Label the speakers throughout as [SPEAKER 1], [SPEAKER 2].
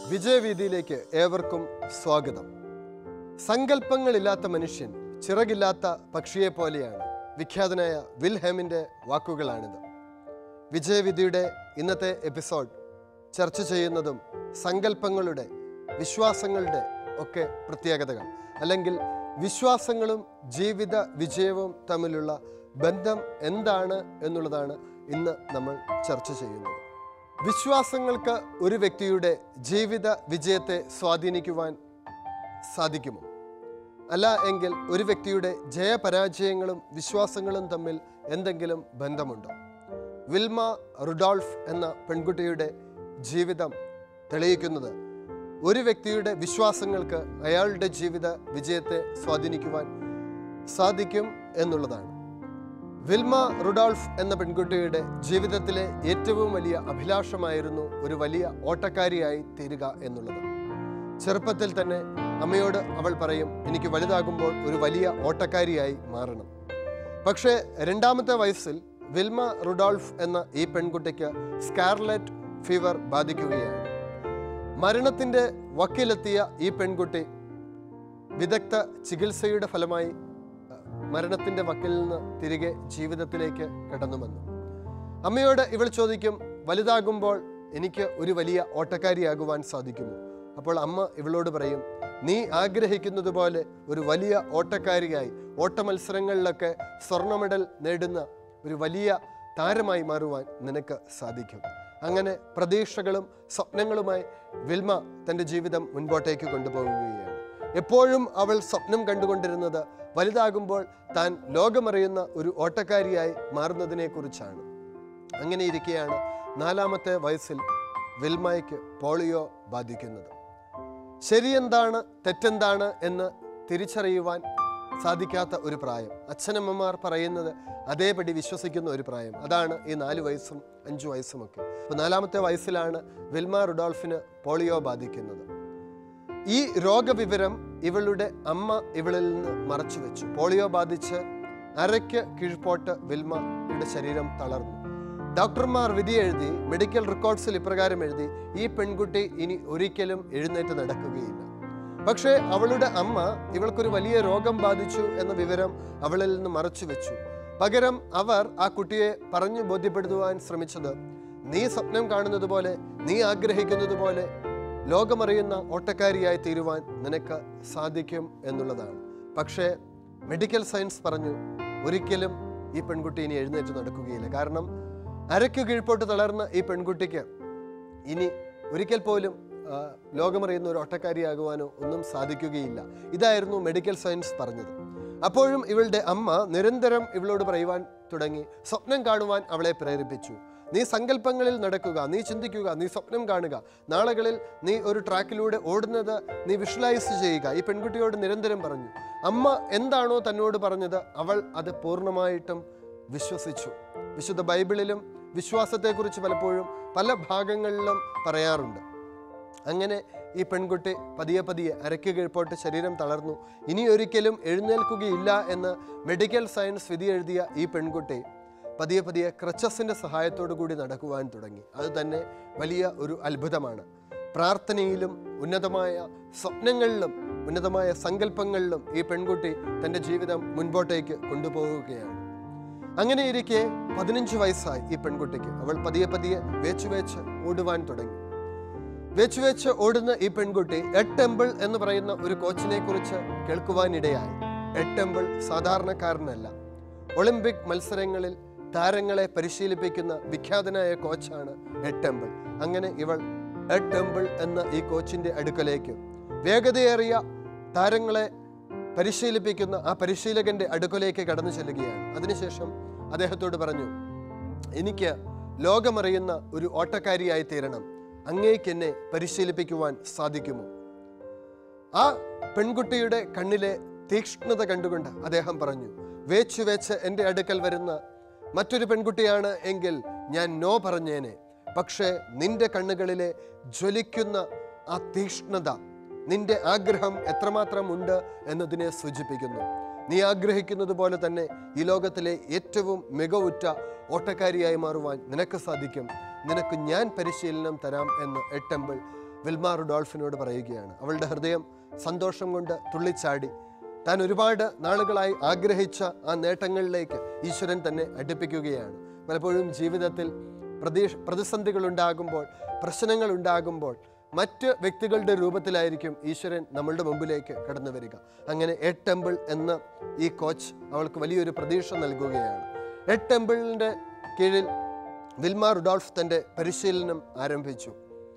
[SPEAKER 1] വിജയവീതിയിലേക്ക് ഏവർക്കും സ്വാഗതം സങ്കല്പങ്ങളില്ലാത്ത മനുഷ്യൻ ചിറകില്ലാത്ത പക്ഷിയെ പോലെയാണ് വിഖ്യാതനായ വിൽഹെമിൻ്റെ വാക്കുകളാണിത് വിജയവിധിയുടെ ഇന്നത്തെ എപ്പിസോഡ് ചർച്ച ചെയ്യുന്നതും സങ്കല്പങ്ങളുടെ വിശ്വാസങ്ങളുടെ ഒക്കെ പ്രത്യേകതകൾ അല്ലെങ്കിൽ വിശ്വാസങ്ങളും ജീവിത വിജയവും തമ്മിലുള്ള ബന്ധം എന്താണ് എന്നുള്ളതാണ് ഇന്ന് നമ്മൾ ചർച്ച ചെയ്യുന്നത് വിശ്വാസങ്ങൾക്ക് ഒരു വ്യക്തിയുടെ ജീവിത വിജയത്തെ സ്വാധീനിക്കുവാൻ സാധിക്കുമോ അല്ല എങ്കിൽ ഒരു വ്യക്തിയുടെ ജയപരാജയങ്ങളും വിശ്വാസങ്ങളും തമ്മിൽ എന്തെങ്കിലും ബന്ധമുണ്ടോ വിൽമ റുഡോൾഫ് എന്ന പെൺകുട്ടിയുടെ ജീവിതം തെളിയിക്കുന്നത് ഒരു വ്യക്തിയുടെ വിശ്വാസങ്ങൾക്ക് അയാളുടെ ജീവിത വിജയത്തെ സ്വാധീനിക്കുവാൻ സാധിക്കും എന്നുള്ളതാണ് വിൽമ റുഡോൾഫ് എന്ന പെൺകുട്ടിയുടെ ജീവിതത്തിലെ ഏറ്റവും വലിയ അഭിലാഷമായിരുന്നു ഒരു വലിയ ഓട്ടക്കാരിയായി തീരുക എന്നുള്ളത് ചെറുപ്പത്തിൽ തന്നെ അമ്മയോട് അവൾ പറയും എനിക്ക് വലുതാകുമ്പോൾ ഒരു വലിയ ഓട്ടക്കാരിയായി മാറണം പക്ഷേ രണ്ടാമത്തെ വയസ്സിൽ വിൽമ റുഡോൾഫ് എന്ന ഈ പെൺകുട്ടിക്ക് സ്കാർലറ്റ് ഫീവർ ബാധിക്കുകയാണ് മരണത്തിൻ്റെ വക്കിലെത്തിയ ഈ പെൺകുട്ടി വിദഗ്ധ ചികിത്സയുടെ ഫലമായി അഹ്, മരണത്തിൻ്റെ വക്കിൽ നിന്ന് തിരികെ ജീവിതത്തിലേക്ക് കടന്നു വന്നു അമ്മയോട് ഇവൾ ചോദിക്കും വലുതാകുമ്പോൾ എനിക്ക് ഒരു വലിയ ഓട്ടക്കാരിയാകുവാൻ സാധിക്കുമോ അപ്പോൾ അമ്മ ഇവളോട് പറയും നീ ആഗ്രഹിക്കുന്നത് പോലെ ഒരു വലിയ ഓട്ടക്കാരിയായി ഓട്ട മത്സരങ്ങളിലൊക്കെ സ്വർണ്ണ മെഡൽ നേടുന്ന ഒരു വലിയ താരമായി മാറുവാൻ നിനക്ക് സാധിക്കും അങ്ങനെ പ്രതീക്ഷകളും സ്വപ്നങ്ങളുമായി വിൽമ തൻ്റെ ജീവിതം മുൻപോട്ടേക്ക് കൊണ്ടുപോവുകയാണ് എപ്പോഴും അവൾ സ്വപ്നം കണ്ടുകൊണ്ടിരുന്നത് വലുതാകുമ്പോൾ താൻ ലോകമറിയുന്ന ഒരു ഓട്ടക്കാരിയായി മാറുന്നതിനെക്കുറിച്ചാണ് അങ്ങനെ ഇരിക്കെയാണ് നാലാമത്തെ വയസ്സിൽ വിൽമയ്ക്ക് പോളിയോ ബാധിക്കുന്നത് ശരിയെന്താണ് തെറ്റെന്താണ് എന്ന് തിരിച്ചറിയുവാൻ സാധിക്കാത്ത ഒരു പ്രായം അച്ഛനമ്മമാർ പറയുന്നത് അതേപടി വിശ്വസിക്കുന്ന ഒരു പ്രായം അതാണ് ഈ നാല് വയസ്സും അഞ്ചു വയസ്സുമൊക്കെ അപ്പോൾ നാലാമത്തെ വയസ്സിലാണ് വിൽമ റുഡോൾഫിന് പോളിയോ ബാധിക്കുന്നത് ഈ രോഗവിവരം ഇവളുടെ അമ്മ ഇവളിൽ നിന്ന് മറച്ചു വെച്ചു പോളിയോ ബാധിച്ച് അരയ്ക്ക് കീഴ്പോട്ട് വിൽമയുടെ ശരീരം തളർന്നു ഡോക്ടർമാർ വിധി എഴുതി മെഡിക്കൽ റെക്കോർഡ്സിൽ ഇപ്രകാരം എഴുതി ഈ പെൺകുട്ടി ഇനി ഒരിക്കലും എഴുന്നേറ്റ് നടക്കുകയില്ല പക്ഷേ അവളുടെ അമ്മ ഇവൾക്കൊരു വലിയ രോഗം ബാധിച്ചു എന്ന വിവരം അവളിൽ നിന്ന് മറച്ചു വെച്ചു പകരം അവർ ആ കുട്ടിയെ പറഞ്ഞു ബോധ്യപ്പെടുത്തുവാൻ ശ്രമിച്ചത് നീ സ്വപ്നം കാണുന്നത് പോലെ നീ ആഗ്രഹിക്കുന്നത് പോലെ ലോകമറിയുന്ന ഓട്ടക്കാരിയായി തീരുവാൻ നിനക്ക് സാധിക്കും എന്നുള്ളതാണ് പക്ഷേ മെഡിക്കൽ സയൻസ് പറഞ്ഞു ഒരിക്കലും ഈ പെൺകുട്ടി ഇനി എഴുന്നേറ്റ് നടക്കുകയില്ല കാരണം അരയ്ക്ക് കീഴ്പോട്ട് തളർന്ന ഈ പെൺകുട്ടിക്ക് ഇനി ഒരിക്കൽ പോലും ആ, ലോകമറിയുന്ന ഒരു ഒട്ടക്കാരിയാകുവാനോ ഒന്നും സാധിക്കുകയില്ല ഇതായിരുന്നു മെഡിക്കൽ സയൻസ് പറഞ്ഞത് അപ്പോഴും ഇവളുടെ അമ്മ നിരന്തരം ഇവളോട് പറയുവാൻ തുടങ്ങി സ്വപ്നം കാണുവാൻ അവളെ പ്രേരിപ്പിച്ചു നീ സങ്കല്പങ്ങളിൽ നടക്കുക നീ ചിന്തിക്കുക നീ സ്വപ്നം കാണുക നാളുകളിൽ നീ ഒരു ട്രാക്കിലൂടെ ഓടുന്നത് നീ വിഷ്വലൈസ് ചെയ്യുക ഈ പെൺകുട്ടിയോട് നിരന്തരം പറഞ്ഞു അമ്മ എന്താണോ തന്നോട് പറഞ്ഞത് അവൾ അത് പൂർണ്ണമായിട്ടും വിശ്വസിച്ചു വിശുദ്ധ ബൈബിളിലും വിശ്വാസത്തെക്കുറിച്ച് പലപ്പോഴും പല ഭാഗങ്ങളിലും പറയാറുണ്ട് അങ്ങനെ ഈ പെൺകുട്ടി പതിയെ പതിയെ അരയ്ക്ക് കീഴ്പോട്ട് ശരീരം തളർന്നു ഇനി ഒരിക്കലും എഴുന്നേൽക്കുകയില്ല എന്ന് മെഡിക്കൽ സയൻസ് വിധി എഴുതിയ ഈ പെൺകുട്ടി പതിയെ പതിയെ ക്രച്ചസിൻ്റെ സഹായത്തോടു കൂടി നടക്കുവാൻ തുടങ്ങി അത് തന്നെ വലിയ ഒരു അത്ഭുതമാണ് പ്രാർത്ഥനയിലും ഉന്നതമായ സ്വപ്നങ്ങളിലും ഉന്നതമായ സങ്കല്പങ്ങളിലും ഈ പെൺകുട്ടി തൻ്റെ ജീവിതം മുൻപോട്ടേക്ക് കൊണ്ടുപോവുകയാണ് അങ്ങനെ ഇരിക്കെ പതിനഞ്ച് വയസ്സായി ഈ പെൺകുട്ടിക്ക് അവൾ പതിയെ പതിയെ വേച്ചു വേച്ച് ഓടുവാൻ തുടങ്ങി വെച്ച് വെച്ച് ഓടുന്ന ഈ പെൺകുട്ടി എഡ് ടെമ്പിൾ എന്ന് പറയുന്ന ഒരു കോച്ചിനെ കുറിച്ച് കേൾക്കുവാനിടയായി എഡ് ടെമ്പിൾ സാധാരണക്കാരനല്ല ഒളിമ്പിക് മത്സരങ്ങളിൽ താരങ്ങളെ പരിശീലിപ്പിക്കുന്ന വിഖ്യാതനായ കോച്ചാണ് എഡ് ടെമ്പിൾ അങ്ങനെ ഇവൾ എഡ് ടെമ്പിൾ എന്ന ഈ കോച്ചിന്റെ അടുക്കലേക്ക് വേഗതയേറിയ താരങ്ങളെ പരിശീലിപ്പിക്കുന്ന ആ പരിശീലകന്റെ അടുക്കലേക്ക് കടന്നു ചെല്ലുകയാണ് അതിനുശേഷം അദ്ദേഹത്തോട് പറഞ്ഞു എനിക്ക് ലോകമറിയുന്ന ഒരു ഓട്ടക്കാരിയായി തീരണം അങ്ങേക്ക് എന്നെ പരിശീലിപ്പിക്കുവാൻ സാധിക്കുമോ ആ പെൺകുട്ടിയുടെ കണ്ണിലെ തീക്ഷ്ണത കണ്ടുകൊണ്ട് അദ്ദേഹം പറഞ്ഞു വേച്ചു വെച്ച് എൻ്റെ അടുക്കൽ വരുന്ന മറ്റൊരു പെൺകുട്ടിയാണ് എങ്കിൽ ഞാൻ നോ പറഞ്ഞേനെ പക്ഷേ നിന്റെ കണ്ണുകളിലെ ജ്വലിക്കുന്ന ആ തീക്ഷ്ണത നിന്റെ ആഗ്രഹം എത്രമാത്രം ഉണ്ട് എന്നതിനെ സൂചിപ്പിക്കുന്നു നീ ആഗ്രഹിക്കുന്നത് പോലെ തന്നെ ഈ ലോകത്തിലെ ഏറ്റവും മികവുറ്റ ഓട്ടക്കാരിയായി മാറുവാൻ നിനക്ക് സാധിക്കും നിനക്ക് ഞാൻ പരിശീലനം തരാം എന്ന് എട്ടമ്പിൾ വിൽമ റുഡോൾഫിനോട് പറയുകയാണ് അവളുടെ ഹൃദയം സന്തോഷം കൊണ്ട് തുള്ളിച്ചാടി താൻ ഒരുപാട് നാളുകളായി ആഗ്രഹിച്ച ആ നേട്ടങ്ങളിലേക്ക് ഈശ്വരൻ തന്നെ അടുപ്പിക്കുകയാണ് പലപ്പോഴും ജീവിതത്തിൽ പ്രതീക്ഷ പ്രതിസന്ധികൾ ഉണ്ടാകുമ്പോൾ പ്രശ്നങ്ങൾ ഉണ്ടാകുമ്പോൾ മറ്റ് വ്യക്തികളുടെ രൂപത്തിലായിരിക്കും ഈശ്വരൻ നമ്മളുടെ മുമ്പിലേക്ക് കടന്നു വരിക അങ്ങനെ എഡ് ടെമ്പിൾ എന്ന ഈ കോച്ച് അവൾക്ക് വലിയൊരു പ്രതീക്ഷ നൽകുകയാണ് എഡ് ടെമ്പിളിൻ്റെ കീഴിൽ വിൽമ റുഡോൾഫ് തൻ്റെ പരിശീലനം ആരംഭിച്ചു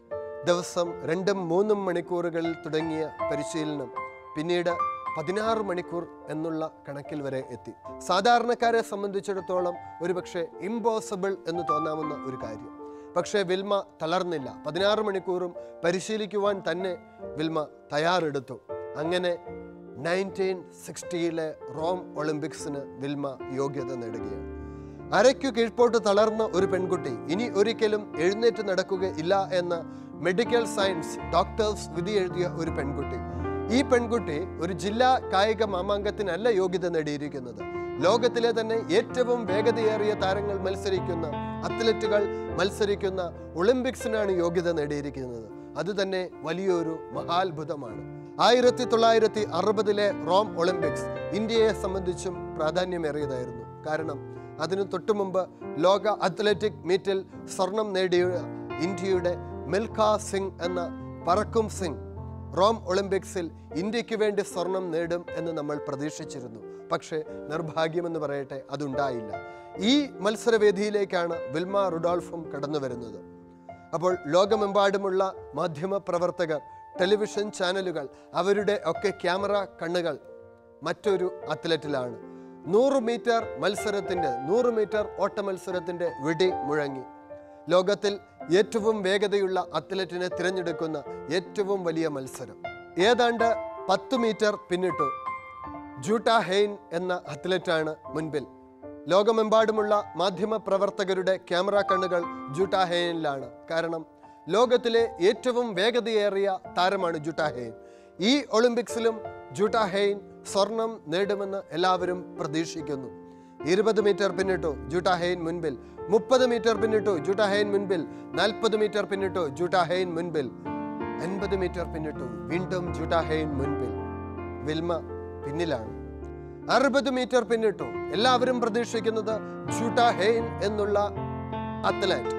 [SPEAKER 1] ദിവസം രണ്ടും മൂന്നും മണിക്കൂറുകളിൽ തുടങ്ങിയ പരിശീലനം പിന്നീട് പതിനാറ് മണിക്കൂർ എന്നുള്ള കണക്കിൽ വരെ എത്തി സാധാരണക്കാരെ സംബന്ധിച്ചിടത്തോളം ഒരുപക്ഷെ ഇമ്പോസിബിൾ എന്ന് തോന്നാവുന്ന ഒരു കാര്യം പക്ഷേ വിൽമ തളർന്നില്ല പതിനാറ് മണിക്കൂറും പരിശീലിക്കുവാൻ തന്നെ വിൽമ തയ്യാറെടുത്തു അങ്ങനെ നയൻറ്റീൻ സിക്സ്റ്റിയിലെ റോം ഒളിമ്പിക്സിന് വിൽമ യോഗ്യത നേടുകയാണ് അരയ്ക്കു കീഴ്പോട്ട് തളർന്ന ഒരു പെൺകുട്ടി ഇനി ഒരിക്കലും എഴുന്നേറ്റ് നടക്കുകയില്ല എന്ന് മെഡിക്കൽ സയൻസ് ഡോക്ടേഴ്സ് വിധി എഴുതിയ ഒരു പെൺകുട്ടി ഈ പെൺകുട്ടി ഒരു ജില്ലാ കായിക മാമാങ്കത്തിനല്ല യോഗ്യത നേടിയിരിക്കുന്നത് ലോകത്തിലെ തന്നെ ഏറ്റവും വേഗതയേറിയ താരങ്ങൾ മത്സരിക്കുന്ന അത്ലറ്റുകൾ മത്സരിക്കുന്ന ഒളിമ്പിക്സിനാണ് യോഗ്യത നേടിയിരിക്കുന്നത് അത് തന്നെ വലിയൊരു മഹാത്ഭുതമാണ് ആയിരത്തി തൊള്ളായിരത്തി അറുപതിലെ റോം ഒളിമ്പിക്സ് ഇന്ത്യയെ സംബന്ധിച്ചും പ്രാധാന്യമേറിയതായിരുന്നു കാരണം അതിനു തൊട്ടുമുമ്പ് ലോക അത്ലറ്റിക് മീറ്റിൽ സ്വർണം നേടിയ ഇന്ത്യയുടെ മിൽഖ സിംഗ് എന്ന പറക്കും സിംഗ് റോം ഒളിമ്പിക്സിൽ ഇന്ത്യക്ക് വേണ്ടി സ്വർണം നേടും എന്ന് നമ്മൾ പ്രതീക്ഷിച്ചിരുന്നു പക്ഷേ നിർഭാഗ്യമെന്ന് പറയട്ടെ അതുണ്ടായില്ല ഈ മത്സരവേദിയിലേക്കാണ് വിൽമ റുഡോൾഫും കടന്നു വരുന്നത് അപ്പോൾ ലോകമെമ്പാടുമുള്ള മാധ്യമ പ്രവർത്തകർ ടെലിവിഷൻ ചാനലുകൾ അവരുടെ ഒക്കെ ക്യാമറ കണ്ണുകൾ മറ്റൊരു അത്ലറ്റിലാണ് നൂറ് മീറ്റർ മത്സരത്തിൻ്റെ നൂറ് മീറ്റർ ഓട്ട മത്സരത്തിൻ്റെ വെടി മുഴങ്ങി ലോകത്തിൽ ഏറ്റവും വേഗതയുള്ള അത്ലറ്റിനെ തിരഞ്ഞെടുക്കുന്ന ഏറ്റവും വലിയ മത്സരം ഏതാണ്ട് പത്ത് മീറ്റർ പിന്നിട്ടു ജൂട്ട ഹെയ്ൻ എന്ന അത്ലറ്റാണ് മുൻപിൽ ലോകമെമ്പാടുമുള്ള മാധ്യമ പ്രവർത്തകരുടെ ക്യാമറ കണ്ണുകൾ ജൂട്ട ഹെയ്നിലാണ് കാരണം ലോകത്തിലെ ഏറ്റവും വേഗതയേറിയ താരമാണ് ജൂട്ട ഹെയ്ൻ ഈ ഒളിമ്പിക്സിലും ജൂട്ട ഹെയ്ൻ സ്വർണം നേടുമെന്ന് എല്ലാവരും പ്രതീക്ഷിക്കുന്നു ഇരുപത് മീറ്റർ പിന്നിട്ടു ജൂട്ട ഹെയ്ൻ മുൻപിൽ മുപ്പത് മീറ്റർ പിന്നിട്ടു ജൂട്ട ഹെയ്ൻ മുൻപിൽ നാൽപ്പത് മീറ്റർ പിന്നിട്ടു ജൂട്ട ഹെയ്ൻ മുൻപിൽ അൻപത് മീറ്റർ പിന്നിട്ടു വീണ്ടും ജൂട്ട ഹെയ്ൻ മുൻപിൽ വിൽമ പിന്നിലാണ് അറുപത് മീറ്റർ പിന്നിട്ടു എല്ലാവരും പ്രതീക്ഷിക്കുന്നത് ജൂട്ട ഹെയ്ൻ എന്നുള്ള അത്ലറ്റ്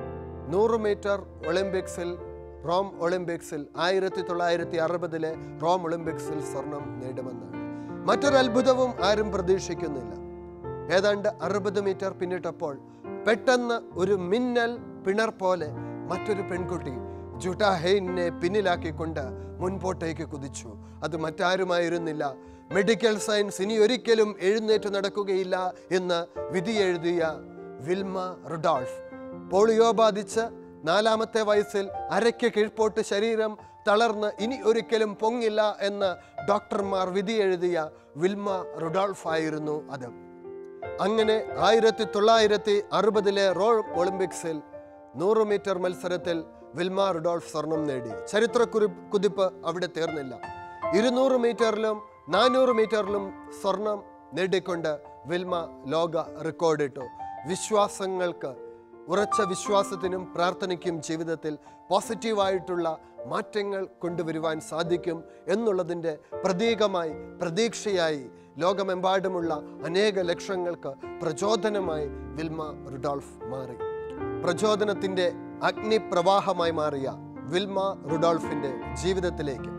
[SPEAKER 1] നൂറ് മീറ്റർ ഒളിമ്പിക്സിൽ റോം ഒളിമ്പിക്സിൽ ആയിരത്തി തൊള്ളായിരത്തി അറുപതിലെ റോം ഒളിമ്പിക്സിൽ സ്വർണം നേടുമെന്നാണ് മറ്റൊരു അത്ഭുതവും ആരും പ്രതീക്ഷിക്കുന്നില്ല ഏതാണ്ട് അറുപത് മീറ്റർ പിന്നിട്ടപ്പോൾ പെട്ടെന്ന് ഒരു മിന്നൽ പിണർ പോലെ മറ്റൊരു പെൺകുട്ടി ജുട്ട ഹെയ്നെ പിന്നിലാക്കിക്കൊണ്ട് മുൻപോട്ടേക്ക് കുതിച്ചു അത് മറ്റാരുമായിരുന്നില്ല മെഡിക്കൽ സയൻസ് ഇനി ഒരിക്കലും എഴുന്നേറ്റ് നടക്കുകയില്ല എന്ന് വിധി എഴുതിയ വിൽമ റുഡോൾഫ് പോളിയോ ബാധിച്ച് നാലാമത്തെ വയസ്സിൽ അരയ്ക്ക് കീഴ്പോട്ട് ശരീരം തളർന്ന് ഇനി ഒരിക്കലും പൊങ്ങില്ല എന്ന് ഡോക്ടർമാർ വിധി എഴുതിയ വിൽമ റുഡോൾഫ് ആയിരുന്നു അത് അങ്ങനെ ആയിരത്തി തൊള്ളായിരത്തി അറുപതിലെ റോം ഒളിമ്പിക്സിൽ നൂറ് മീറ്റർ മത്സരത്തിൽ വിൽമ റുഡോൾഫ് സ്വർണം നേടി ചരിത്ര കുറി- കുതിപ്പ് അവിടെ തീർന്നില്ല ഇരുന്നൂറ് മീറ്ററിലും നാനൂറ് മീറ്ററിലും സ്വർണം നേടിക്കൊണ്ട് വിൽമ ലോക റെക്കോർഡിട്ടു വിശ്വാസങ്ങൾക്ക് ഉറച്ച വിശ്വാസത്തിനും പ്രാർത്ഥനയ്ക്കും ജീവിതത്തിൽ പോസിറ്റീവായിട്ടുള്ള മാറ്റങ്ങൾ കൊണ്ടുവരുവാൻ സാധിക്കും എന്നുള്ളതിൻ്റെ പ്രതീകമായി പ്രതീക്ഷയായി ലോകമെമ്പാടുമുള്ള അനേക ലക്ഷങ്ങൾക്ക് പ്രചോദനമായി വിൽമ റുഡോൾഫ് മാറി പ്രചോദനത്തിൻ്റെ അഗ്നിപ്രവാഹമായി മാറിയ വിൽമ റുഡോൾഫിൻ്റെ ജീവിതത്തിലേക്ക്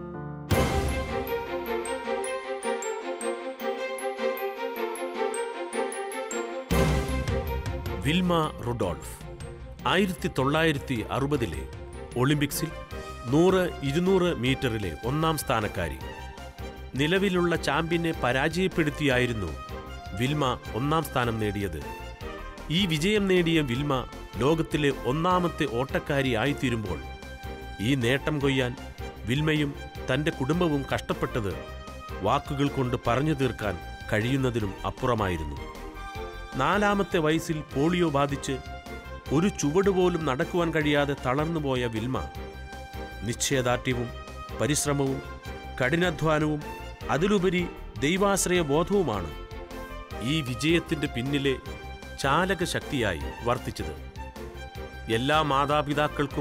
[SPEAKER 2] വിൽമ റുഡോൾഫ് ആയിരത്തി തൊള്ളായിരത്തി അറുപതിലെ ഒളിമ്പിക്സിൽ നൂറ് ഇരുന്നൂറ് മീറ്ററിലെ ഒന്നാം സ്ഥാനക്കാരി നിലവിലുള്ള ചാമ്പ്യനെ പരാജയപ്പെടുത്തിയായിരുന്നു വിൽമ ഒന്നാം സ്ഥാനം നേടിയത് ഈ വിജയം നേടിയ വിൽമ ലോകത്തിലെ ഒന്നാമത്തെ ഓട്ടക്കാരി ആയിത്തീരുമ്പോൾ ഈ നേട്ടം കൊയ്യാൻ വിൽമയും തൻ്റെ കുടുംബവും കഷ്ടപ്പെട്ടത് വാക്കുകൾ കൊണ്ട് പറഞ്ഞു തീർക്കാൻ കഴിയുന്നതിനും അപ്പുറമായിരുന്നു നാലാമത്തെ വയസ്സിൽ പോളിയോ ബാധിച്ച് ഒരു ചുവട് പോലും നടക്കുവാൻ കഴിയാതെ തളർന്നുപോയ വിൽമ നിശ്ചയദാർഢ്യവും പരിശ്രമവും കഠിനാധ്വാനവും അതിലുപരി ദൈവാശ്രയ ബോധവുമാണ് ഈ വിജയത്തിൻ്റെ പിന്നിലെ ചാലക ശക്തിയായി വർത്തിച്ചത് എല്ലാ മാതാപിതാക്കൾക്കും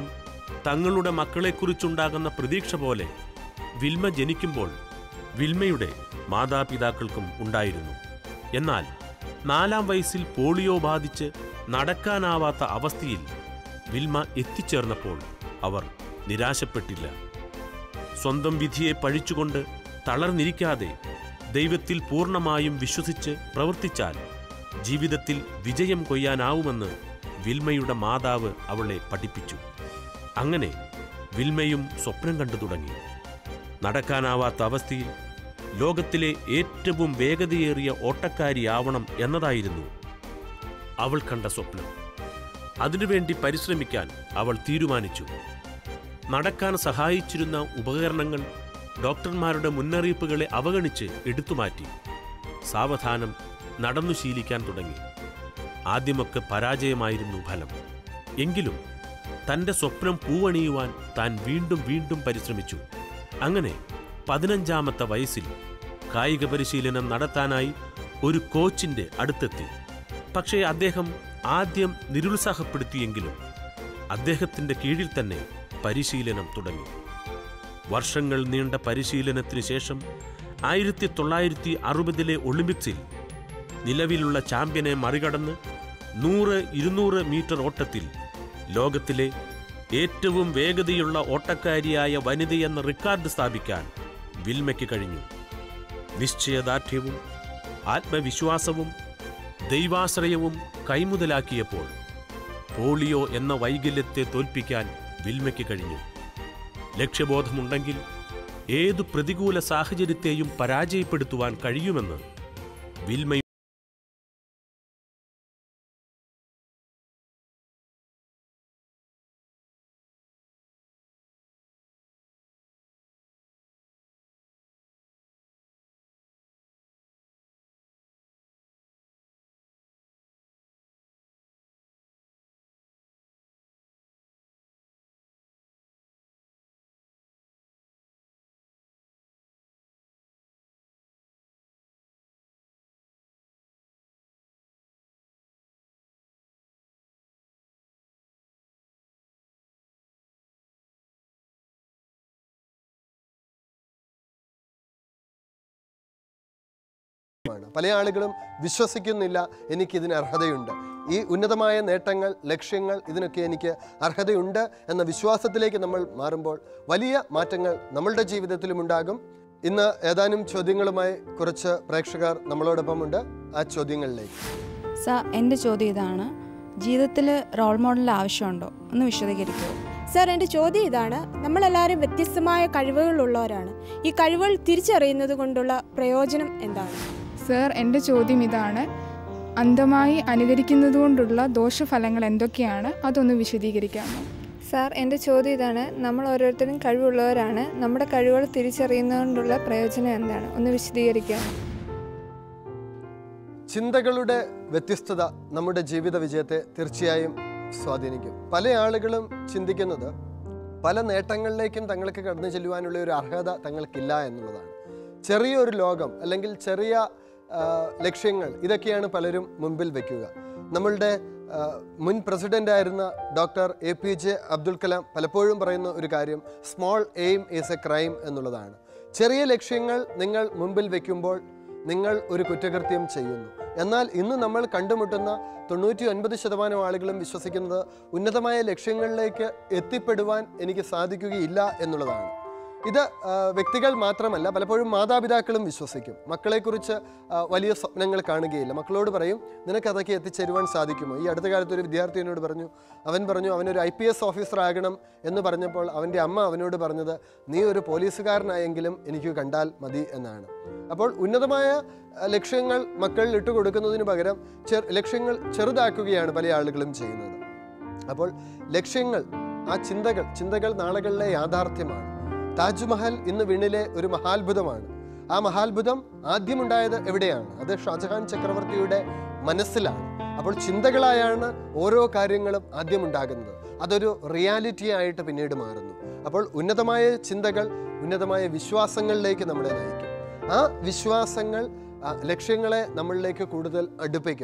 [SPEAKER 2] തങ്ങളുടെ മക്കളെക്കുറിച്ചുണ്ടാകുന്ന പ്രതീക്ഷ പോലെ വിൽമ ജനിക്കുമ്പോൾ വിൽമയുടെ മാതാപിതാക്കൾക്കും ഉണ്ടായിരുന്നു എന്നാൽ നാലാം വയസ്സിൽ പോളിയോ ബാധിച്ച് നടക്കാനാവാത്ത അവസ്ഥയിൽ വിൽമ എത്തിച്ചേർന്നപ്പോൾ അവർ നിരാശപ്പെട്ടില്ല സ്വന്തം വിധിയെ പഴിച്ചുകൊണ്ട് തളർന്നിരിക്കാതെ ദൈവത്തിൽ പൂർണ്ണമായും വിശ്വസിച്ച് പ്രവർത്തിച്ചാൽ ജീവിതത്തിൽ വിജയം കൊയ്യാനാവുമെന്ന് വിൽമയുടെ മാതാവ് അവളെ പഠിപ്പിച്ചു അങ്ങനെ വിൽമയും സ്വപ്നം കണ്ടു തുടങ്ങി നടക്കാനാവാത്ത അവസ്ഥയിൽ ലോകത്തിലെ ഏറ്റവും വേഗതയേറിയ ഓട്ടക്കാരിയാവണം എന്നതായിരുന്നു അവൾ കണ്ട സ്വപ്നം അതിനുവേണ്ടി പരിശ്രമിക്കാൻ അവൾ തീരുമാനിച്ചു നടക്കാൻ സഹായിച്ചിരുന്ന ഉപകരണങ്ങൾ ഡോക്ടർമാരുടെ മുന്നറിയിപ്പുകളെ അവഗണിച്ച് എടുത്തുമാറ്റി സാവധാനം നടന്നു ശീലിക്കാൻ തുടങ്ങി ആദ്യമൊക്കെ പരാജയമായിരുന്നു ഫലം എങ്കിലും തന്റെ സ്വപ്നം പൂവണിയുവാൻ താൻ വീണ്ടും വീണ്ടും പരിശ്രമിച്ചു അങ്ങനെ പതിനഞ്ചാമത്തെ വയസ്സിൽ കായിക പരിശീലനം നടത്താനായി ഒരു കോച്ചിന്റെ അടുത്തെത്തി പക്ഷേ അദ്ദേഹം ആദ്യം നിരുത്സാഹപ്പെടുത്തിയെങ്കിലും അദ്ദേഹത്തിന്റെ കീഴിൽ തന്നെ പരിശീലനം തുടങ്ങി വർഷങ്ങൾ നീണ്ട പരിശീലനത്തിന് ശേഷം ആയിരത്തി തൊള്ളായിരത്തി അറുപതിലെ ഒളിമ്പിക്സിൽ നിലവിലുള്ള ചാമ്പ്യനെ മറികടന്ന് നൂറ് ഇരുന്നൂറ് മീറ്റർ ഓട്ടത്തിൽ ലോകത്തിലെ ഏറ്റവും വേഗതയുള്ള ഓട്ടക്കാരിയായ വനിതയെന്ന റെക്കോർഡ് സ്ഥാപിക്കാൻ വിൽമയ്ക്ക് കഴിഞ്ഞു നിശ്ചയദാർഢ്യവും ആത്മവിശ്വാസവും ദൈവാശ്രയവും കൈമുതലാക്കിയപ്പോൾ പോളിയോ എന്ന വൈകല്യത്തെ തോൽപ്പിക്കാൻ വിൽമയ്ക്ക് കഴിഞ്ഞു ലക്ഷ്യബോധമുണ്ടെങ്കിൽ ഏതു പ്രതികൂല സാഹചര്യത്തെയും പരാജയപ്പെടുത്തുവാൻ കഴിയുമെന്ന് വിൽമ
[SPEAKER 1] ആണ് പല ആളുകളും വിശ്വസിക്കുന്നില്ല എനിക്കിതിന് അർഹതയുണ്ട് ഈ ഉന്നതമായ നേട്ടങ്ങൾ ലക്ഷ്യങ്ങൾ ഇതിനൊക്കെ എനിക്ക് അർഹതയുണ്ട് എന്ന വിശ്വാസത്തിലേക്ക് നമ്മൾ മാറുമ്പോൾ വലിയ മാറ്റങ്ങൾ നമ്മളുടെ ജീവിതത്തിലും ഉണ്ടാകും ഇന്ന് ഏതാനും ചോദ്യങ്ങളുമായി കുറച്ച് പ്രേക്ഷകർ നമ്മളോടൊപ്പമുണ്ട് ആ ചോദ്യങ്ങളിലേക്ക്
[SPEAKER 3] സാർ എൻ്റെ ചോദ്യം ഇതാണ് ജീവിതത്തിൽ റോൾ മോഡൽ ആവശ്യമുണ്ടോ ഒന്ന് വിശദീകരിക്കുമോ
[SPEAKER 4] സർ എൻ്റെ ചോദ്യം ഇതാണ് നമ്മളെല്ലാവരും വ്യത്യസ്തമായ കഴിവുകളുള്ളവരാണ് ഈ കഴിവുകൾ തിരിച്ചറിയുന്നത് കൊണ്ടുള്ള പ്രയോജനം എന്താണ്
[SPEAKER 5] സർ എൻ്റെ ചോദ്യം ഇതാണ് അന്ധമായി അനുകരിക്കുന്നതുകൊണ്ടുള്ള ദോഷഫലങ്ങൾ എന്തൊക്കെയാണ് അതൊന്ന് വിശദീകരിക്കാമോ
[SPEAKER 6] സാർ എൻ്റെ ചോദ്യം ഇതാണ് നമ്മൾ ഓരോരുത്തരും കഴിവുള്ളവരാണ് നമ്മുടെ കഴിവുകൾ തിരിച്ചറിയുന്നതുകൊണ്ടുള്ള പ്രയോജനം എന്താണ് ഒന്ന് വിശദീകരിക്കാം
[SPEAKER 1] ചിന്തകളുടെ വ്യത്യസ്തത നമ്മുടെ ജീവിത വിജയത്തെ തീർച്ചയായും സ്വാധീനിക്കും പല ആളുകളും ചിന്തിക്കുന്നത് പല നേട്ടങ്ങളിലേക്കും തങ്ങൾക്ക് കടന്നു ചെല്ലുവാനുള്ള ഒരു അർഹത തങ്ങൾക്കില്ല എന്നുള്ളതാണ് ചെറിയൊരു ലോകം അല്ലെങ്കിൽ ചെറിയ ആ, ലക്ഷ്യങ്ങൾ ഇതൊക്കെയാണ് പലരും മുൻപിൽ വെക്കുക നമ്മളുടെ ആ, മുൻ പ്രസിഡന്റ് ആയിരുന്ന doctor A P J Abdul Kalam പലപ്പോഴും പറയുന്ന ഒരു കാര്യം small aim is a crime എന്നുള്ളതാണ് ചെറിയ ലക്ഷ്യങ്ങൾ നിങ്ങൾ മുൻപിൽ വെക്കുമ്പോൾ നിങ്ങൾ ഒരു കുറ്റകൃത്യം ചെയ്യുന്നു എന്നാൽ ഇന്ന് നമ്മൾ കണ്ടുമുട്ടുന്ന തൊണ്ണൂറ്റി ഒൻപത് ശതമാനം ആളുകളും വിശ്വസിക്കുന്നത് ഉന്നതമായ ലക്ഷ്യങ്ങളിലേക്ക് എത്തിപ്പെടുവാൻ എനിക്ക് സാധിക്കുകയില്ല എന്നുള്ളതാണ് ഇത് ആ, വ്യക്തികൾ മാത്രമല്ല പലപ്പോഴും മാതാപിതാക്കളും വിശ്വസിക്കും മക്കളെക്കുറിച്ച് ആ, വലിയ സ്വപ്നങ്ങൾ കാണുകയില്ല മക്കളോട് പറയും നിനക്ക് അതൊക്കെ എത്തിച്ചേരുവാൻ സാധിക്കുമോ ഈ അടുത്ത കാലത്ത് ഒരു വിദ്യാർത്ഥി എന്നോട് പറഞ്ഞു അവൻ പറഞ്ഞു അവനൊരു ഐ പി എസ് ഓഫീസർ ആകണം എന്ന് പറഞ്ഞപ്പോൾ അവൻ്റെ അമ്മ അവനോട് പറഞ്ഞത് നീ ഒരു പോലീസുകാരനായെങ്കിലും എനിക്ക് കണ്ടാൽ മതി എന്നാണ് അപ്പോൾ ഉന്നതമായ ആ, ലക്ഷ്യങ്ങൾ മക്കളിൽ ഇട്ട് കൊടുക്കുന്നതിന് പകരം ചെറു ലക്ഷ്യങ്ങൾ ചെറുതാക്കുകയാണ് പല ആളുകളും ചെയ്യുന്നത് അപ്പോൾ ലക്ഷ്യങ്ങൾ ആ ചിന്തകൾ ചിന്തകൾ നാളുകളിലെ യാഥാർത്ഥ്യമാണ് താജ്മഹൽ ഇന്ന് വിണ്ണിലെ ഒരു മഹാത്ഭുതമാണ് ആ മഹാത്ഭുതം ആദ്യമുണ്ടായത് എവിടെയാണ് അത് ഷാജഹാൻ ചക്രവർത്തിയുടെ മനസ്സിലാണ് അപ്പോൾ ചിന്തകളായാണ് ഓരോ കാര്യങ്ങളും ആദ്യമുണ്ടാകുന്നത് അതൊരു റിയാലിറ്റി ആയിട്ട് പിന്നീട് മാറുന്നു അപ്പോൾ ഉന്നതമായ ചിന്തകൾ ഉന്നതമായ വിശ്വാസങ്ങളിലേക്ക് നമ്മളെ നയിക്കും ആ വിശ്വാസങ്ങൾ ആ, ലക്ഷ്യങ്ങളെ നമ്മളിലേക്ക് കൂടുതൽ അടുപ്പിക്കും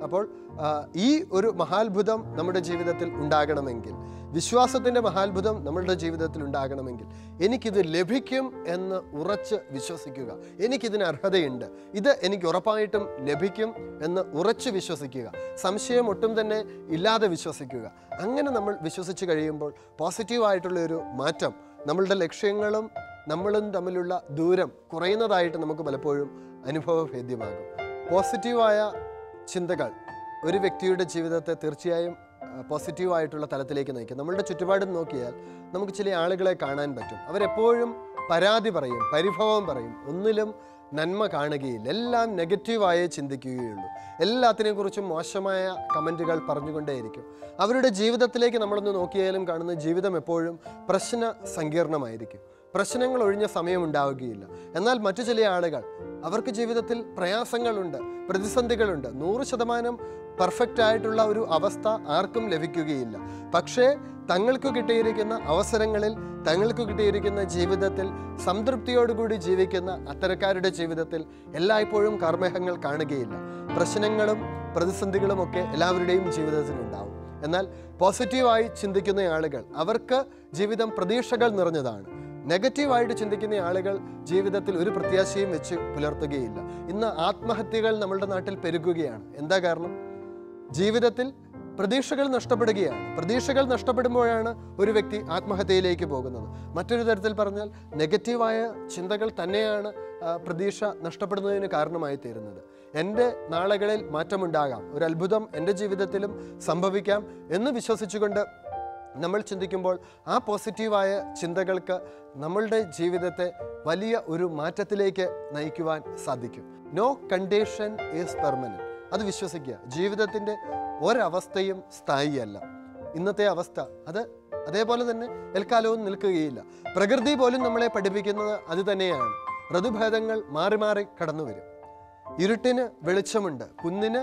[SPEAKER 1] അപ്പോൾ ആ, ഈ ഒരു മഹാത്ഭുതം നമ്മുടെ ജീവിതത്തിൽ ഉണ്ടാകണമെങ്കിൽ വിശ്വാസത്തിൻ്റെ മഹാത്ഭുതം നമ്മളുടെ ജീവിതത്തിൽ ഉണ്ടാകണമെങ്കിൽ എനിക്കിത് ലഭിക്കും എന്ന് ഉറച്ച് വിശ്വസിക്കുക എനിക്കിതിന് അർഹതയുണ്ട് ഇത് എനിക്ക് ഉറപ്പായിട്ടും ലഭിക്കും എന്ന് ഉറച്ച് വിശ്വസിക്കുക സംശയം ഒട്ടും തന്നെ ഇല്ലാതെ വിശ്വസിക്കുക അങ്ങനെ നമ്മൾ വിശ്വസിച്ച് കഴിയുമ്പോൾ പോസിറ്റീവായിട്ടുള്ള ഒരു മാറ്റം നമ്മളുടെ ലക്ഷ്യങ്ങളും നമ്മളും തമ്മിലുള്ള ദൂരം കുറയുന്നതായിട്ട് നമുക്ക് പലപ്പോഴും അനുഭവഭേദ്യമാകും പോസിറ്റീവായ ചിന്തകൾ ഒരു വ്യക്തിയുടെ ജീവിതത്തെ തീർച്ചയായും ആ, പോസിറ്റീവായിട്ടുള്ള തലത്തിലേക്ക് നയിക്കും നമ്മളുടെ ചുറ്റുപാടും നോക്കിയാൽ നമുക്ക് ചില ആളുകളെ കാണാൻ പറ്റും അവരെപ്പോഴും പരാതി പറയും പരിഭവം പറയും ഒന്നിലും നന്മ കാണുകയില്ല എല്ലാം നെഗറ്റീവായേ ചിന്തിക്കുകയുള്ളൂ എല്ലാത്തിനെയും കുറിച്ചും മോശമായ കമൻറ്റുകൾ പറഞ്ഞുകൊണ്ടേയിരിക്കും അവരുടെ ജീവിതത്തിലേക്ക് നമ്മളൊന്ന് നോക്കിയാലും കാണുന്ന ജീവിതം എപ്പോഴും പ്രശ്ന സങ്കീർണമായിരിക്കും പ്രശ്നങ്ങൾ ഒഴിഞ്ഞ സമയം ഉണ്ടാവുകയില്ല എന്നാൽ മറ്റു ചില ആളുകൾ അവർക്ക് ജീവിതത്തിൽ പ്രയാസങ്ങളുണ്ട് പ്രതിസന്ധികളുണ്ട് നൂറ് ശതമാനം പെർഫെക്റ്റ് ആയിട്ടുള്ള ഒരു അവസ്ഥ ആർക്കും ലഭിക്കുകയില്ല പക്ഷേ തങ്ങൾക്ക് കിട്ടിയിരിക്കുന്ന അവസരങ്ങളിൽ തങ്ങൾക്ക് കിട്ടിയിരിക്കുന്ന ജീവിതത്തിൽ സംതൃപ്തിയോടുകൂടി ജീവിക്കുന്ന അത്തരക്കാരുടെ ജീവിതത്തിൽ എല്ലായ്പ്പോഴും കർമ്മേഹങ്ങൾ കാണുകയില്ല പ്രശ്നങ്ങളും പ്രതിസന്ധികളും ഒക്കെ എല്ലാവരുടെയും ജീവിതത്തിൽ ഉണ്ടാവും എന്നാൽ പോസിറ്റീവായി ചിന്തിക്കുന്ന ആളുകൾ അവർക്ക് ജീവിതം പ്രതീക്ഷകൾ നിറഞ്ഞതാണ് നെഗറ്റീവായിട്ട് ചിന്തിക്കുന്ന ആളുകൾ ജീവിതത്തിൽ ഒരു പ്രത്യാശയും വെച്ച് പുലർത്തുകയില്ല ഇന്ന് ആത്മഹത്യകൾ നമ്മളുടെ നാട്ടിൽ പെരുകുകയാണ് എന്താ കാരണം ജീവിതത്തിൽ പ്രതീക്ഷകൾ നഷ്ടപ്പെടുകയാണ് പ്രതീക്ഷകൾ നഷ്ടപ്പെടുമ്പോഴാണ് ഒരു വ്യക്തി ആത്മഹത്യയിലേക്ക് പോകുന്നത് മറ്റൊരു തരത്തിൽ പറഞ്ഞാൽ നെഗറ്റീവായ ചിന്തകൾ തന്നെയാണ് ആ, പ്രതീക്ഷ നഷ്ടപ്പെടുന്നതിന് കാരണമായി തീരുന്നത് എൻ്റെ നാളുകളിൽ മാറ്റമുണ്ടാകാം ഒരു അത്ഭുതം എൻ്റെ ജീവിതത്തിലും സംഭവിക്കാം എന്ന് വിശ്വസിച്ചുകൊണ്ട് നമ്മൾ ചിന്തിക്കുമ്പോൾ ആ പോസിറ്റീവായ ചിന്തകൾക്ക് നമ്മളുടെ ജീവിതത്തെ വലിയ ഒരു മാറ്റത്തിലേക്ക് നയിക്കുവാൻ സാധിക്കും നോ കണ്ടീഷൻ ഈസ് പെർമനൻറ്റ് അത് വിശ്വസിക്കുക ജീവിതത്തിൻ്റെ ഒരവസ്ഥയും സ്ഥായിയല്ല ഇന്നത്തെ അവസ്ഥ അത് അതേപോലെ തന്നെ എൽക്കാലവും നിൽക്കുകയില്ല പ്രകൃതി പോലും നമ്മളെ പഠിപ്പിക്കുന്നത് അത് തന്നെയാണ് ഋതുഭേദങ്ങൾ മാറി മാറി കടന്നു വരും ഇരുട്ടിന് വെളിച്ചമുണ്ട് കുന്നിന്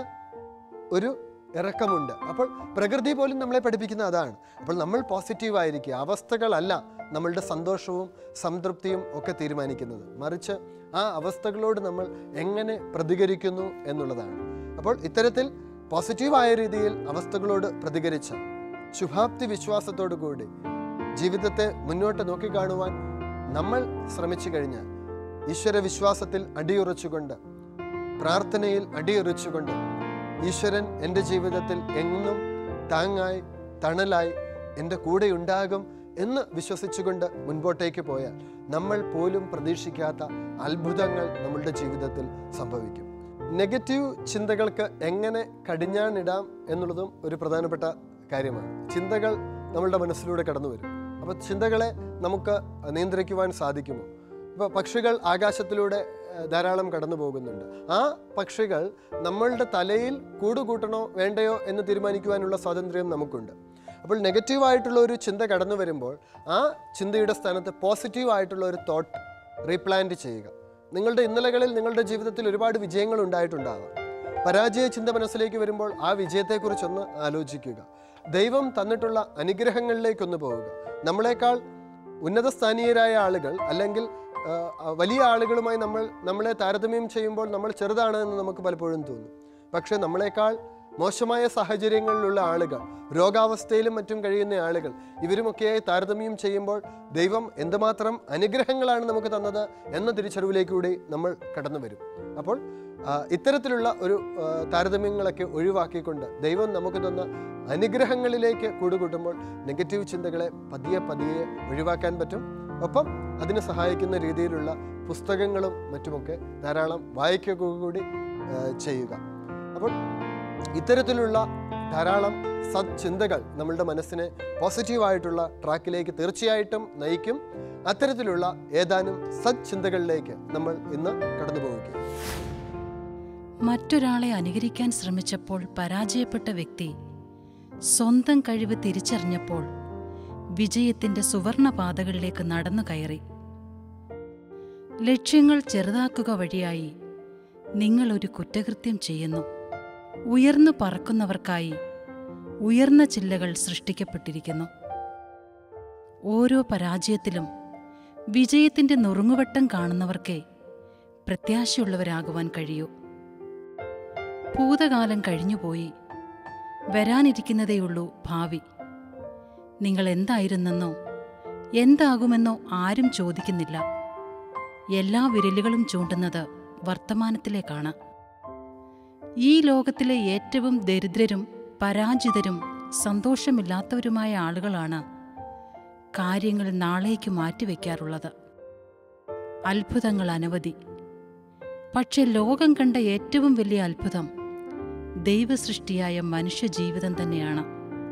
[SPEAKER 1] ഒരു ഇറക്കമുണ്ട് അപ്പോൾ പ്രകൃതി പോലും നമ്മളെ പഠിപ്പിക്കുന്ന അതാണ് അപ്പോൾ നമ്മൾ പോസിറ്റീവ് ആയിരിക്കുക അവസ്ഥകളല്ല നമ്മളുടെ സന്തോഷവും സംതൃപ്തിയും ഒക്കെ തീരുമാനിക്കുന്നത് മറിച്ച് ആ അവസ്ഥകളോട് നമ്മൾ എങ്ങനെ പ്രതികരിക്കുന്നു എന്നുള്ളതാണ് അപ്പോൾ ഇത്തരത്തിൽ പോസിറ്റീവായ രീതിയിൽ അവസ്ഥകളോട് പ്രതികരിച്ച ശുഭാപ്തി വിശ്വാസത്തോടു കൂടി ജീവിതത്തെ മുന്നോട്ട് നോക്കിക്കാണുവാൻ നമ്മൾ ശ്രമിച്ചു കഴിഞ്ഞാൽ ഈശ്വര വിശ്വാസത്തിൽ അടിയുറച്ചുകൊണ്ട് പ്രാർത്ഥനയിൽ അടിയുറച്ചുകൊണ്ട് ഈശ്വരൻ എൻ്റെ ജീവിതത്തിൽ എന്നും താങ്ങായി തണലായി എൻ്റെ കൂടെ ഉണ്ടാകും എന്ന് വിശ്വസിച്ചുകൊണ്ട് മുൻപോട്ടേക്ക് പോയാൽ നമ്മൾ പോലും പ്രതീക്ഷിക്കാത്ത അത്ഭുതങ്ങൾ നമ്മളുടെ ജീവിതത്തിൽ സംഭവിക്കും നെഗറ്റീവ് ചിന്തകൾക്ക് എങ്ങനെ കടിഞ്ഞാണിടാം എന്നുള്ളതും ഒരു പ്രധാനപ്പെട്ട കാര്യമാണ് ചിന്തകൾ നമ്മളുടെ മനസ്സിലൂടെ കടന്നു വരും അപ്പോൾ ചിന്തകളെ നമുക്ക് നിയന്ത്രിക്കുവാൻ സാധിക്കുമോ ഇപ്പോൾ പക്ഷികൾ ആകാശത്തിലൂടെ ഏഹ്, ധാരാളം കടന്നു പോകുന്നുണ്ട് ആ പക്ഷികൾ നമ്മളുടെ തലയിൽ കൂടുകൂട്ടണോ വേണ്ടയോ എന്ന് തീരുമാനിക്കുവാനുള്ള സ്വാതന്ത്ര്യം നമുക്കുണ്ട് അപ്പോൾ നെഗറ്റീവായിട്ടുള്ള ഒരു ചിന്ത കടന്നു വരുമ്പോൾ ആ ചിന്തയുടെ സ്ഥാനത്ത് പോസിറ്റീവായിട്ടുള്ള ഒരു തോട്ട് റീപ്ലാന്റ് ചെയ്യുക നിങ്ങളുടെ ഇന്നലകളിൽ നിങ്ങളുടെ ജീവിതത്തിൽ ഒരുപാട് വിജയങ്ങൾ ഉണ്ടായിട്ടുണ്ടാകാം പരാജയ ചിന്ത മനസ്സിലേക്ക് വരുമ്പോൾ ആ വിജയത്തെക്കുറിച്ചൊന്ന് ആലോചിക്കുക ദൈവം തന്നിട്ടുള്ള അനുഗ്രഹങ്ങളിലേക്കൊന്ന് പോവുക നമ്മളെക്കാൾ ഉന്നത സ്ഥാനീയരായ ആളുകൾ അല്ലെങ്കിൽ ആ, ആ, വലിയ ആളുകളുമായി നമ്മൾ നമ്മളെ താരതമ്യം ചെയ്യുമ്പോൾ നമ്മൾ ചെറുതാണ് എന്ന് നമുക്ക് പലപ്പോഴും തോന്നും പക്ഷേ നമ്മളെക്കാൾ മോശമായ സാഹചര്യങ്ങളിലുള്ള ആളുകൾ രോഗാവസ്ഥയിലും മറ്റും കഴിയുന്ന ആളുകൾ ഇവരുമൊക്കെയായി താരതമ്യം ചെയ്യുമ്പോൾ ദൈവം എന്തുമാത്രം അനുഗ്രഹങ്ങളാണ് നമുക്ക് തന്നത് എന്ന തിരിച്ചറിവിലേക്കൂടി നമ്മൾ കടന്നു വരും അപ്പോൾ ആ, ഇത്തരത്തിലുള്ള ഒരു ആ, താരതമ്യങ്ങളൊക്കെ ഒഴിവാക്കിക്കൊണ്ട് ദൈവം നമുക്ക് തന്ന അനുഗ്രഹങ്ങളിലേക്ക് കൂടുകൂട്ടുമ്പോൾ നെഗറ്റീവ് ചിന്തകളെ പതിയെ പതിയെ ഒഴിവാക്കാൻ പറ്റും ഒപ്പം അതിന് സഹായിക്കുന്ന രീതിയിലുള്ള പുസ്തകങ്ങളും മറ്റുമൊക്കെ ധാരാളം വായിക്കുക കൂടി ആ, ചെയ്യുക അപ്പോൾ ഇത്തരത്തിലുള്ള ധാരാളം സത് ചിന്തകൾ നമ്മളുടെ മനസ്സിനെ പോസിറ്റീവായിട്ടുള്ള ട്രാക്കിലേക്ക് തീർച്ചയായിട്ടും നയിക്കും അത്തരത്തിലുള്ള ഏതാനും സത് ചിന്തകളിലേക്ക് നമ്മൾ ഇന്ന് കടന്നു പോവുകയാണ്
[SPEAKER 7] മറ്റൊരാളെ അനുകരിക്കാൻ ശ്രമിച്ചപ്പോൾ പരാജയപ്പെട്ട വ്യക്തി സ്വന്തം കഴിവ് തിരിച്ചറിഞ്ഞപ്പോൾ വിജയത്തിന്റെ സുവർണ പാതകളിലേക്ക് നടന്നു കയറി ലക്ഷ്യങ്ങൾ ചെറുതാക്കുക വഴിയായി നിങ്ങൾ ഒരു കുറ്റകൃത്യം ചെയ്യുന്നു ഉയർന്നു പറക്കുന്നവർക്കായി ഉയർന്ന ചില്ലകൾ സൃഷ്ടിക്കപ്പെട്ടിരിക്കുന്നു ഓരോ പരാജയത്തിലും വിജയത്തിന്റെ നുറുങ്ങുവട്ടം കാണുന്നവർക്കേ പ്രത്യാശയുള്ളവരാകുവാൻ കഴിയൂ ഭൂതകാലം കഴിഞ്ഞുപോയി വരാനിരിക്കുന്നതേയുള്ളൂ ഭാവി നിങ്ങൾ എന്തായിരുന്നെന്നോ എന്താകുമെന്നോ ആരും ചോദിക്കുന്നില്ല എല്ലാ വിരലുകളും ചൂണ്ടുന്നത് വർത്തമാനത്തിലേക്കാണ് ഈ ലോകത്തിലെ ഏറ്റവും ദരിദ്രരും പരാജിതരും സന്തോഷമില്ലാത്തവരുമായ ആളുകളാണ് കാര്യങ്ങൾ നാളേക്ക് മാറ്റിവെക്കാറുള്ളത് അത്ഭുതങ്ങൾ അനവധി പക്ഷെ ലോകം കണ്ട ഏറ്റവും വലിയ അത്ഭുതം ദൈവസൃഷ്ടിയായ മനുഷ്യജീവിതം തന്നെയാണ്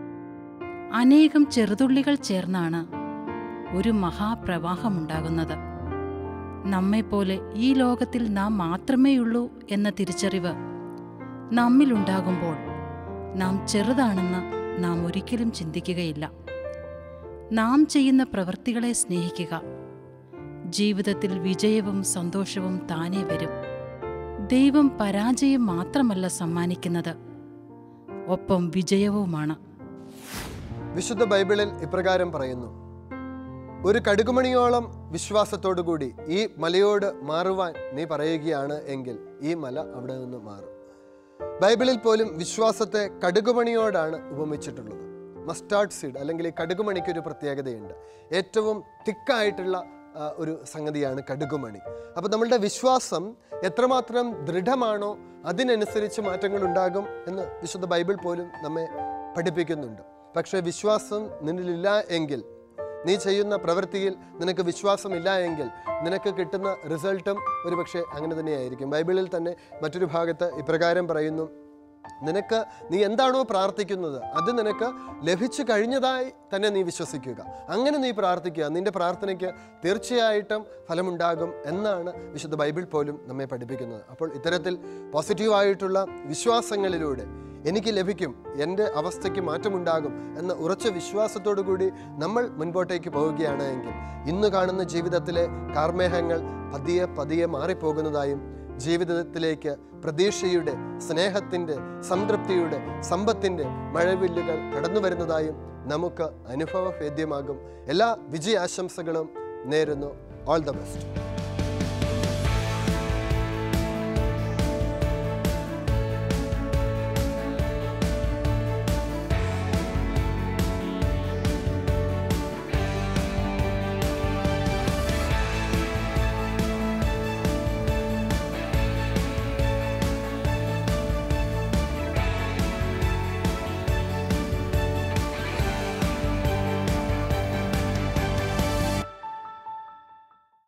[SPEAKER 7] അനേകം ചെറുതുള്ളികൾ ചേർന്നാണ് ഒരു മഹാപ്രവാഹമുണ്ടാകുന്നത് നമ്മെപ്പോലെ ഈ ലോകത്തിൽ നാം മാത്രമേയുള്ളൂ എന്ന തിരിച്ചറിവ് നമ്മിലുണ്ടാകുമ്പോൾ നാം ചെറുതാണെന്ന് നാം ഒരിക്കലും ചിന്തിക്കുകയില്ല നാം ചെയ്യുന്ന പ്രവൃത്തികളെ സ്നേഹിക്കുക ജീവിതത്തിൽ വിജയവും സന്തോഷവും താനേ വരും ദൈവം പരാജയം മാത്രമല്ല സമ്മാനിക്കുന്നത് ഒപ്പം വിജയവുമാണ്
[SPEAKER 1] വിശുദ്ധ ബൈബിളിൽ ഇപ്രകാരം പറയുന്നു ഒരു കടുകുമണിയോളം വിശ്വാസത്തോടുകൂടി ഈ മലയോട് മാറുവാൻ നീ പറയുകയാണ് എങ്കിൽ ഈ മല അവിടെ നിന്ന് മാറും ബൈബിളിൽ പോലും വിശ്വാസത്തെ കടുകുമണിയോടാണ് ഉപമിച്ചിട്ടുള്ളത് മസ്റ്റാർഡ് സീഡ് അല്ലെങ്കിൽ ഈ കടുകുമണിക്ക് ഒരു പ്രത്യേകതയുണ്ട് ഏറ്റവും തിക്കായിട്ടുള്ള ആ, ഒരു സംഗതിയാണ് കടുകുമണി അപ്പോൾ നമ്മളുടെ വിശ്വാസം എത്രമാത്രം ദൃഢമാണോ അതിനനുസരിച്ച് മാറ്റങ്ങൾ ഉണ്ടാകും എന്ന് വിശുദ്ധ ബൈബിൾ പോലും നമ്മെ പഠിപ്പിക്കുന്നുണ്ട് പക്ഷേ വിശ്വാസം നിന്നിലില്ല എങ്കിൽ നീ ചെയ്യുന്ന പ്രവൃത്തിയിൽ നിനക്ക് വിശ്വാസമില്ല എങ്കിൽ നിനക്ക് കിട്ടുന്ന റിസൾട്ടും ഒരുപക്ഷെ അങ്ങനെ തന്നെയായിരിക്കും ബൈബിളിൽ തന്നെ മറ്റൊരു ഭാഗത്ത് ഇപ്രകാരം പറയുന്നു നിനക്ക് നീ എന്താണോ പ്രാർത്ഥിക്കുന്നത് അത് നിനക്ക് ലഭിച്ചു കഴിഞ്ഞതായി തന്നെ നീ വിശ്വസിക്കുക അങ്ങനെ നീ പ്രാർത്ഥിക്കുക നിന്റെ പ്രാർത്ഥനയ്ക്ക് തീർച്ചയായിട്ടും ഫലമുണ്ടാകും എന്നാണ് വിശുദ്ധ ബൈബിൾ പോലും നമ്മെ പഠിപ്പിക്കുന്നത് അപ്പോൾ ഇത്തരത്തിൽ പോസിറ്റീവായിട്ടുള്ള വിശ്വാസങ്ങളിലൂടെ എനിക്ക് ലഭിക്കും എൻ്റെ അവസ്ഥയ്ക്ക് മാറ്റമുണ്ടാകും എന്ന ഉറച്ച വിശ്വാസത്തോടു കൂടി നമ്മൾ മുൻപോട്ടേക്ക് പോവുകയാണ് എങ്കിൽ ഇന്ന് കാണുന്ന ജീവിതത്തിലെ കാർമേഹങ്ങൾ പതിയെ പതിയെ മാറിപ്പോകുന്നതായും ജീവിതത്തിലേക്ക് പ്രതീക്ഷയുടെ സ്നേഹത്തിൻ്റെ സംതൃപ്തിയുടെ സമ്പത്തിൻ്റെ മഴവില്ലുകൾ കടന്നു വരുന്നതായും നമുക്ക് അനുഭവഭേദ്യമാകും എല്ലാ വിജയാശംസകളും നേരുന്നു ഓൾ ദ ബെസ്റ്റ്